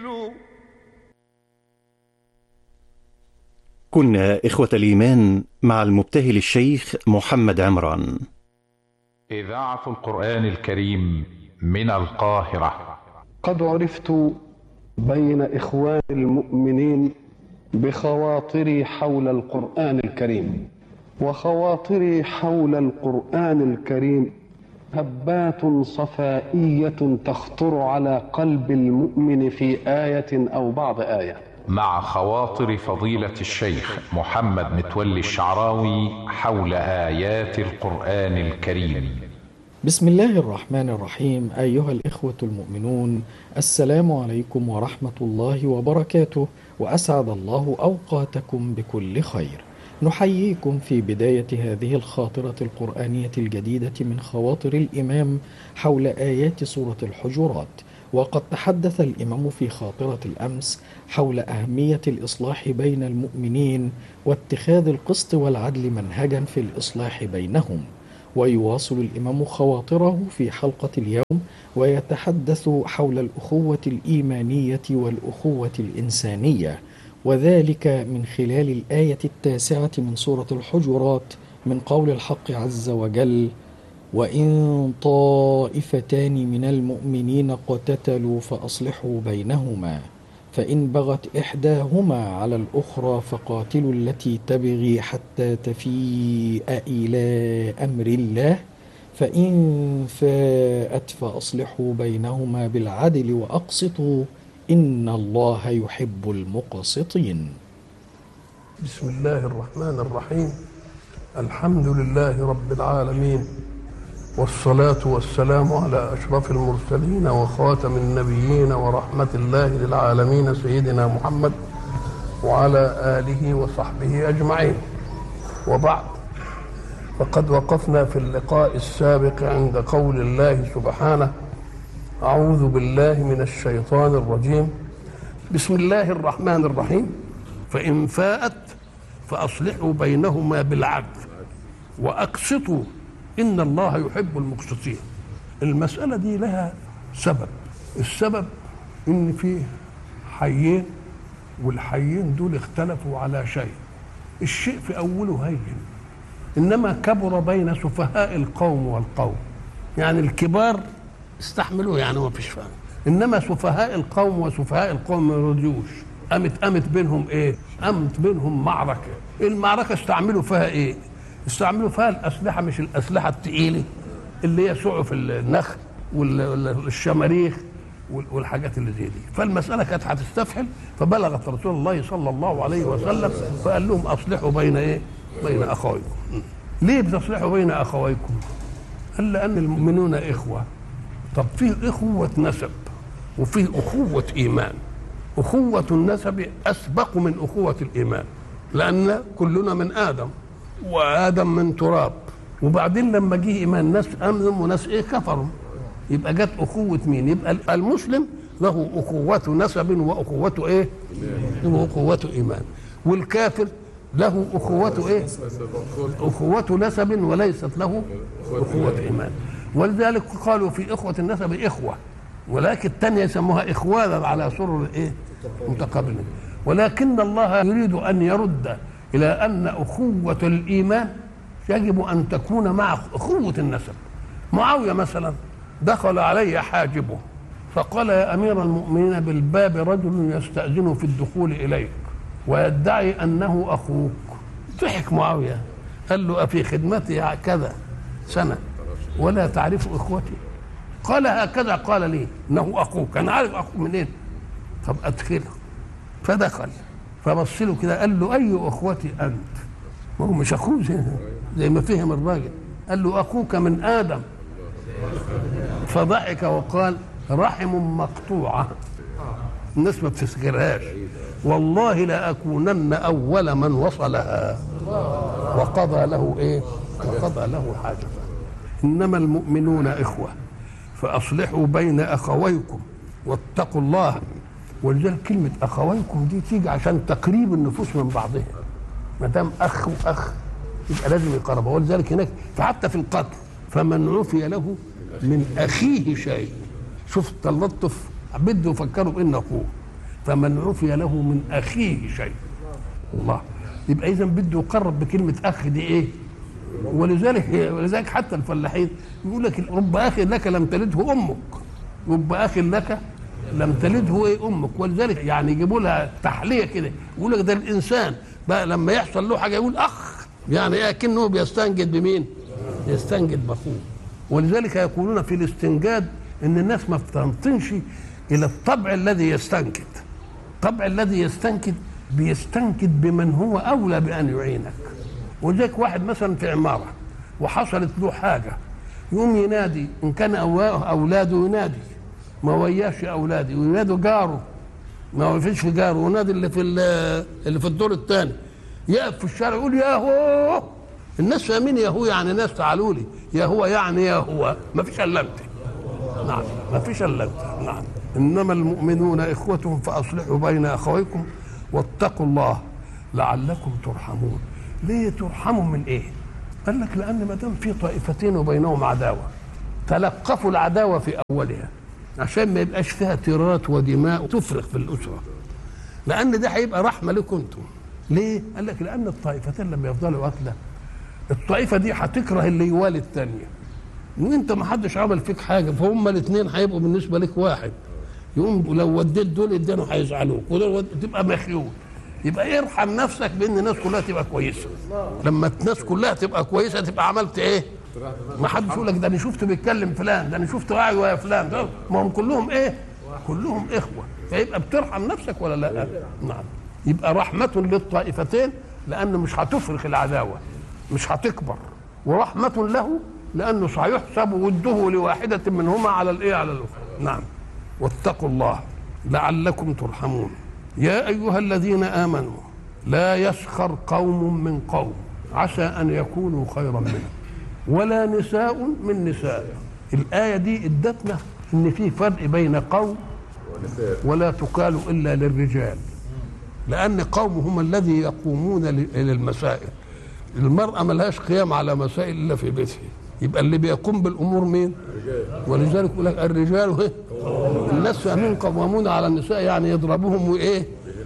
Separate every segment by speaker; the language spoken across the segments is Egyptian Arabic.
Speaker 1: كنا إخوة الإيمان مع المبتهل الشيخ محمد عمران
Speaker 2: إذاعة القرآن الكريم من القاهرة
Speaker 3: قد عرفت بين إخوان المؤمنين بخواطري حول القرآن الكريم وخواطري حول القرآن الكريم هبات صفائية تخطر على قلب المؤمن في آية أو بعض آية
Speaker 2: مع خواطر فضيلة الشيخ محمد متولي الشعراوي حول آيات القرآن الكريم
Speaker 4: بسم الله الرحمن الرحيم أيها الإخوة المؤمنون السلام عليكم ورحمة الله وبركاته وأسعد الله أوقاتكم بكل خير نحييكم في بداية هذه الخاطرة القرآنية الجديدة من خواطر الإمام حول آيات سورة الحجرات وقد تحدث الإمام في خاطرة الأمس حول أهمية الإصلاح بين المؤمنين واتخاذ القسط والعدل منهجا في الإصلاح بينهم ويواصل الإمام خواطره في حلقة اليوم ويتحدث حول الأخوة الإيمانية والأخوة الإنسانية وذلك من خلال الآية التاسعة من سورة الحجرات من قول الحق عز وجل وإن طائفتان من المؤمنين اقتتلوا فأصلحوا بينهما فإن بغت إحداهما على الأخرى فقاتلوا التي تبغي حتى تفيء إلى أمر الله فإن فاءت فأصلحوا بينهما بالعدل وأقسطوا إن الله يحب المقسطين
Speaker 3: بسم الله الرحمن الرحيم الحمد لله رب العالمين والصلاة والسلام على أشرف المرسلين وخاتم النبيين ورحمة الله للعالمين سيدنا محمد وعلى آله وصحبه أجمعين وبعد فقد وقفنا في اللقاء السابق عند قول الله سبحانه أعوذ بالله من الشيطان الرجيم بسم الله الرحمن الرحيم فإن فاءت فأصلحوا بينهما بالعدل وأقسطوا إن الله يحب المقسطين المسألة دي لها سبب السبب إن في حيين والحيين دول اختلفوا على شيء الشيء في أوله هين إنما كبر بين سفهاء القوم والقوم يعني الكبار استحملوه يعني ما فيش فهم انما سفهاء القوم وسفهاء القوم ما يرضيوش قامت قامت بينهم ايه؟ قامت بينهم معركه المعركه استعملوا فيها ايه؟ استعملوا فيها الاسلحه مش الاسلحه الثقيله اللي هي سعف النخل والشماريخ والحاجات اللي زي دي فالمساله كانت هتستفحل فبلغت رسول الله صلى الله عليه وسلم فقال لهم اصلحوا بين ايه؟ بين اخويكم ليه بتصلحوا بين اخويكم؟ قال لان المؤمنون اخوه طب فيه اخوه نسب وفيه اخوه ايمان اخوه النسب اسبق من اخوه الايمان لان كلنا من ادم وادم من تراب وبعدين لما جه ايمان ناس امنوا وناس ايه كفروا يبقى جت اخوه مين يبقى المسلم له اخوه نسب واخوه ايه واخوه ايمان والكافر له اخوه ايه اخوه نسب وليست له اخوه ايمان ولذلك قالوا في اخوه النسب اخوه ولكن الثانيه يسموها اخوانا على سرر ايه متقابلين ولكن الله يريد ان يرد الى ان اخوه الايمان يجب ان تكون مع اخوه النسب معاويه مثلا دخل علي حاجبه فقال يا امير المؤمنين بالباب رجل يستاذن في الدخول اليك ويدعي انه اخوك ضحك معاويه قال له افي خدمتي كذا سنه ولا تعرف اخوتي قال هكذا قال لي انه اخوك انا عارف اخوك منين طب ادخله فدخل فبص له كده قال له اي اخوتي انت ما هو مش اخوه زي, زي ما فهم الراجل قال له اخوك من ادم فضحك وقال رحم مقطوعه الناس ما بتسجلهاش والله لاكونن اول من وصلها وقضى له ايه وقضى له حاجته انما المؤمنون اخوه فاصلحوا بين اخويكم واتقوا الله ولذلك كلمه اخويكم دي تيجي عشان تقريب النفوس من بعضها ما دام اخ واخ يبقى لازم يقربوا ولذلك هناك فحتى في القتل فمن عفي له من اخيه شيء شوف التلطف بده يفكروا بان اخوه فمن عفي له من اخيه شيء الله يبقى اذا بده يقرب بكلمه اخ دي ايه ولذلك ولذلك حتى الفلاحين يقول لك رب اخ لك لم تلده امك رب اخ لك لم تلده ايه امك ولذلك يعني يجيبوا لها تحليه كده يقول لك ده الانسان بقى لما يحصل له حاجه يقول اخ يعني ايه كأنه بيستنجد بمين؟ يستنجد باخوه ولذلك يقولون في الاستنجاد ان الناس ما بتنطنش الى الطبع الذي يستنكد الطبع الذي يستنكد بيستنكد بمن هو اولى بان يعينك ولذلك واحد مثلا في عماره وحصلت له حاجه يقوم ينادي ان كان اولاده ينادي ما وياش اولاده وينادوا جاره ما فيش في جاره ونادي اللي في اللي في الدور الثاني يقف في الشارع يقول يا هو الناس فاهمين يا هو يعني ناس تعالوا لي يا هو يعني يا هو ما فيش الا انت نعم ما فيش الا انت نعم انما المؤمنون اخوة فاصلحوا بين اخويكم واتقوا الله لعلكم ترحمون ليه ترحموا من ايه قال لك لان ما دام في طائفتين وبينهم عداوه تلقفوا العداوه في اولها عشان ما يبقاش فيها تيرات ودماء تفرق في الاسره لان ده هيبقى رحمه لكم انتم ليه؟ قال لك لان الطائفتين لما يفضلوا قتله الطائفه دي هتكره اللي يوالي الثانيه وانت ما حدش عمل فيك حاجه فهم الاثنين هيبقوا بالنسبه لك واحد يقوم لو وديت دول الدنيا هيزعلوك ودول تبقى مخيول يبقى ارحم نفسك بان الناس كلها تبقى كويسه لما الناس كلها تبقى كويسه تبقى عملت ايه ما حدش يقول لك ده انا شفته بيتكلم فلان ده انا شفته قاعد ويا فلان ده ما هم كلهم ايه كلهم اخوه فيبقى بترحم نفسك ولا لا نعم يبقى رحمه للطائفتين لانه مش هتفرخ العداوه مش هتكبر ورحمه له لانه سيحسب وده لواحده منهما على الايه على الاخرى نعم واتقوا الله لعلكم ترحمون يا ايها الذين امنوا لا يسخر قوم من قوم عسى ان يكونوا خيرا منهم ولا نساء من نساء الايه دي ادتنا ان في فرق بين قوم ولا تقال الا للرجال لان قوم هم الذي يقومون للمسائل المراه ملهاش قيام على مسائل الا في بيتها يبقى اللي بيقوم بالامور مين ولذلك يقول لك الرجال ايه الناس فاهمين قوامون على النساء يعني يضربوهم وايه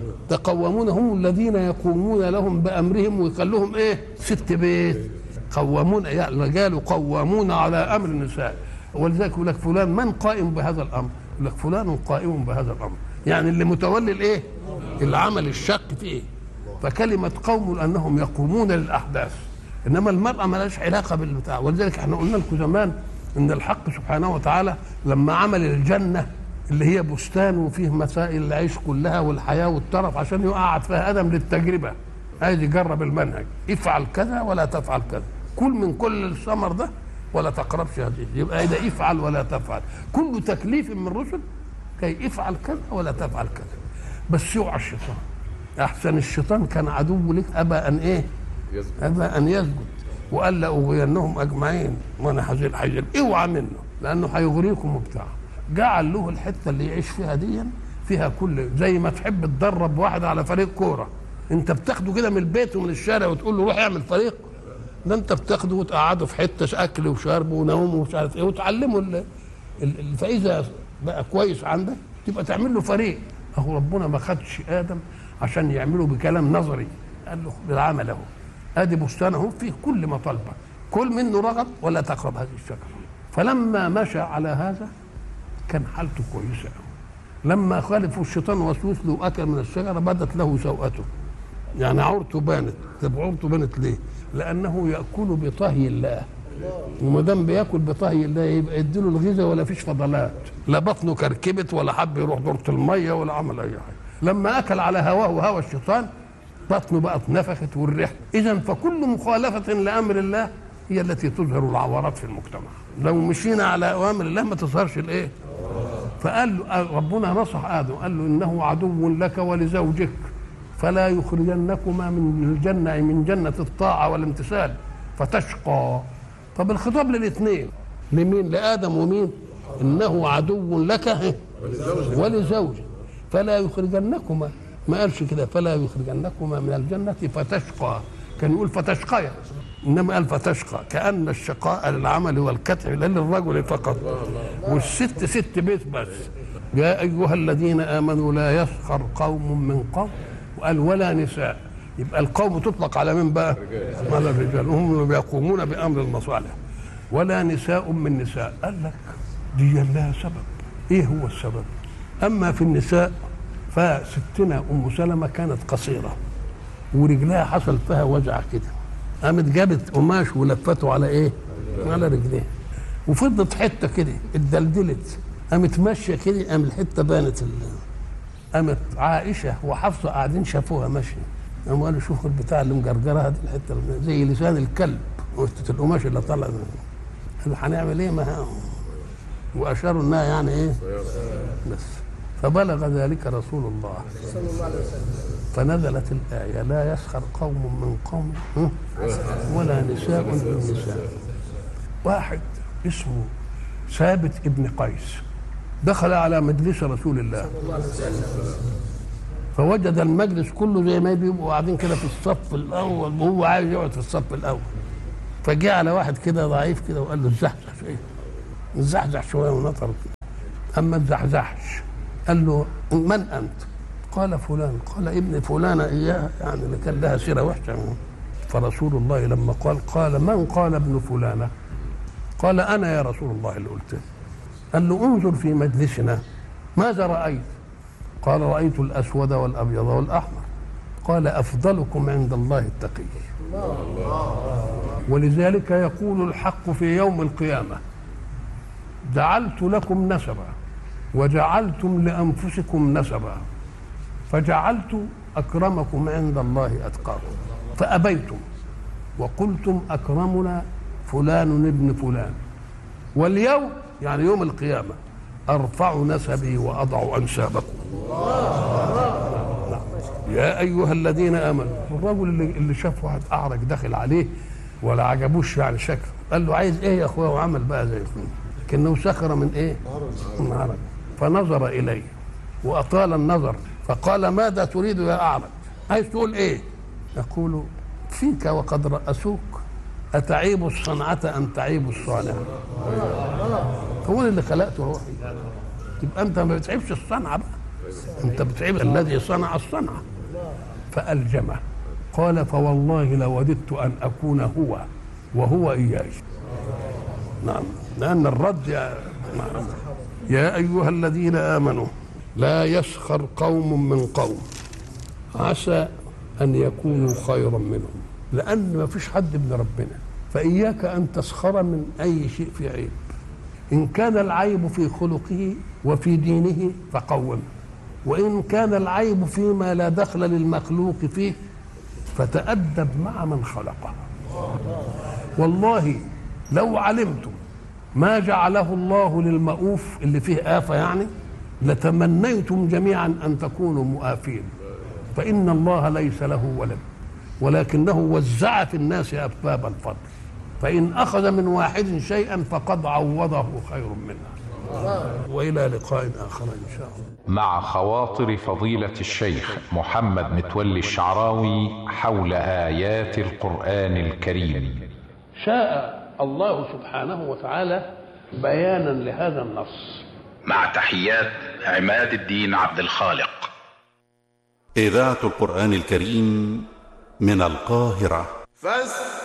Speaker 3: تقومون هم الذين يقومون لهم بامرهم ويخلوهم ايه ست بيت قوامون يعني الرجال قوامون على امر النساء ولذلك يقول لك فلان من قائم بهذا الامر يقول لك فلان قائم بهذا الامر يعني اللي متولي الايه العمل الشق في ايه فكلمه قوم لانهم يقومون للاحداث انما المراه ما لهاش علاقه بالبتاع ولذلك احنا قلنا لكم زمان ان الحق سبحانه وتعالى لما عمل الجنه اللي هي بستان وفيه مسائل العيش كلها والحياه والترف عشان يقعد فيها ادم للتجربه عايز يجرب المنهج افعل كذا ولا تفعل كذا كل من كل الثمر ده ولا تقربش هذه يبقى ده افعل ولا تفعل كل تكليف من الرسل كي افعل كذا ولا تفعل كذا بس يوعى الشيطان احسن الشيطان كان عدو لك ابى ان ايه ابى ان يسجد وقال لاغوينهم اجمعين وانا حزين حزين اوعى منه لانه هيغريكم وبتاع جعل له الحته اللي يعيش فيها دي فيها كل زي ما تحب تدرب واحد على فريق كوره انت بتاخده كده من البيت ومن الشارع وتقول له روح اعمل فريق ده انت بتاخده وتقعده في حته اكل وشرب ونوم ومش عارف ايه وتعلمه ال... ال... فاذا بقى كويس عندك تبقى تعمل له فريق اهو ربنا ما خدش ادم عشان يعمله بكلام نظري قال له بالعمل اهو ادي بستان اهو فيه كل ما طلبك كل منه رغب ولا تقرب هذه الشجره فلما مشى على هذا كان حالته كويسه قوي لما خالفوا الشيطان وسوس له اكل من الشجره بدت له سوءته يعني عورته بانت طب عورته بانت ليه؟ لانه ياكل بطهي الله وما دام بياكل بطهي الله يبقى يديله الغذاء ولا فيش فضلات لا بطنه كركبت ولا حب يروح دورة الميه ولا عمل اي حاجه لما اكل على هواه وهوى الشيطان بطنه بقت نفخت والريح اذا فكل مخالفه لامر الله هي التي تظهر العورات في المجتمع لو مشينا على اوامر الله ما تظهرش الايه فقال له ربنا نصح ادم قال له انه عدو لك ولزوجك فلا يخرجنكما من الجنه من جنه الطاعه والامتثال فتشقى طب الخطاب للاثنين لمين لادم ومين انه عدو لك ولزوجك فلا يخرجنكما ما قالش كده فلا يخرجنكما من الجنه فتشقى كان يقول فتشقيا انما قال فتشقى كان الشقاء للعمل والكتع لا للرجل فقط والست ست بيت بس يا أيها الذين آمنوا لا يسخر قوم من قوم وقال ولا نساء يبقى القوم تطلق على من بقى؟ على الرجال هم اللي بيقومون بأمر المصالح ولا نساء من نساء قال لك دي لها سبب ايه هو السبب اما في النساء فستنا ام سلمه كانت قصيره ورجلها حصل فيها وجع كده قامت جابت قماش ولفته على ايه على رجليها وفضت حته كده اتدلدلت قامت ماشيه كده قام الحته بانت ال... قامت عائشه وحفصه قاعدين شافوها ماشيه قاموا قالوا شوفوا البتاع اللي مجرجرها دي الحته اللي زي لسان الكلب وسط القماش اللي طلع ده. قالوا هنعمل ايه ما ها- واشاروا انها يعني ايه بس فبلغ ذلك رسول الله فنزلت الآية لا يسخر قوم من قوم ها؟ ولا نساء من نساء واحد اسمه ثابت ابن قيس دخل على مجلس رسول الله فوجد المجلس كله زي ما بيبقوا قاعدين كده في الصف الاول وهو عايز يقعد في الصف الاول فجاء على واحد كده ضعيف كده وقال له اتزحزح شويه اتزحزح شويه ونطر اما اتزحزحش قال له من انت؟ قال فلان قال ابن فلانة إياها يعني اللي كان لها سيرة وحشة فرسول الله لما قال قال من قال ابن فلانة قال أنا يا رسول الله اللي قلت قال له انظر في مجلسنا ماذا رأيت قال رأيت الأسود والأبيض والأحمر قال أفضلكم عند الله التقي ولذلك يقول الحق في يوم القيامة جعلت لكم نسبا وجعلتم لأنفسكم نسبا فجعلت أكرمكم عند الله أتقاكم فأبيتم وقلتم أكرمنا فلان ابن فلان واليوم يعني يوم القيامة أرفع نسبي وأضع أنسابكم يا أيها الذين آمنوا الرجل اللي, اللي شاف واحد أعرج داخل عليه ولا عجبوش يعني شكله قال له عايز إيه يا أخويا وعمل بقى زي كده لكنه سخر من إيه؟ من عرج فنظر إليه وأطال النظر فقال ماذا تريد يا أعرج عايز تقول إيه يقول فيك وقد رأسوك أتعيب الصنعة أم تعيب الصانع هو اللي خلقته روحي يبقى أنت ما بتعيبش الصنعة بقى أنت بتعيب الذي صنع الصنعة فألجمه قال فوالله لوددت أن أكون هو وهو إياي نعم لأن الرد يا نعم يا أيها الذين آمنوا لا يسخر قوم من قوم عسى أن يكونوا خيرا منهم لأن ما فيش حد من ربنا فإياك أن تسخر من أي شيء في عيب إن كان العيب في خلقه وفي دينه فقومه وإن كان العيب فيما لا دخل للمخلوق فيه فتأدب مع من خلقه والله لو علمتم ما جعله الله للمؤوف اللي فيه آفة يعني لتمنيتم جميعا أن تكونوا مؤافين فإن الله ليس له ولد ولكنه وزع في الناس أسباب الفضل فإن أخذ من واحد شيئا فقد عوضه خير منه وإلى لقاء آخر إن شاء الله
Speaker 2: مع خواطر فضيلة الشيخ محمد متولي الشعراوي حول آيات القرآن الكريم
Speaker 3: شاء الله سبحانه وتعالى بيانا لهذا النص
Speaker 5: مع تحيات عماد الدين عبد الخالق
Speaker 6: إذاعة القرآن الكريم من القاهرة
Speaker 7: فاستمعوا